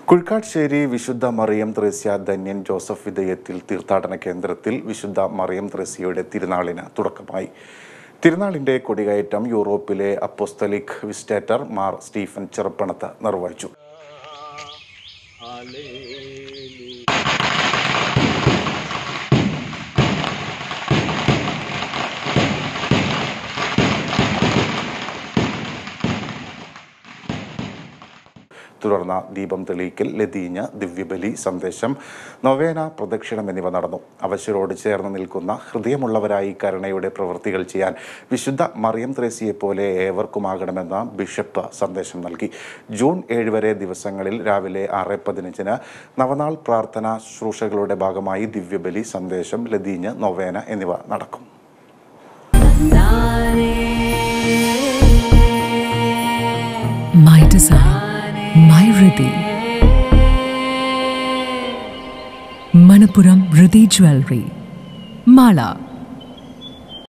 കുഴിക്കാട്ശ്ശേരി വിശുദ്ധ മറിയം ത്രേസ്യ ധന്യൻ ജോസഫ് വിധേയത്തിൽ തീർത്ഥാടന കേന്ദ്രത്തിൽ വിശുദ്ധ മറിയം ത്രേസ്യയുടെ തിരുനാളിന് തുടക്കമായി തിരുനാളിന്റെ കൊടികയറ്റം യൂറോപ്പിലെ apostolic visitor Mar Stephen Chirappanath നിർവഹിച്ചു തുടർന്ന് ദീപം തെളിയിക്കൽ ലതീഞ്ഞ് ദിവ്യബലി സന്ദേശം നൊവേന പ്രദക്ഷിണം എന്നിവ നടന്നു അവശരോട് ചേർന്ന് നിൽക്കുന്ന ഹൃദയമുള്ളവരായി കരുണയുടെ പ്രവൃത്തികൾ ചെയ്യാൻ വിശുദ്ധ മറിയം ത്രേസിയെ പോലെ ഏവർക്കുമാകണമെന്ന ബിഷപ്പ് സന്ദേശം നൽകി ജൂൺ ഏഴ് വരെ ദിവസങ്ങളിൽ രാവിലെ ആറ് പതിനഞ്ചിന് നവനാൾ പ്രാർത്ഥന ശുശ്രൂഷകളുടെ ഭാഗമായി ദിവ്യബലി സന്ദേശം ലതീഞ്ഞ് നൊവേന എന്നിവ നടക്കും My design, my Riddhi. Manapuram Riddhi Jewelry. Mala.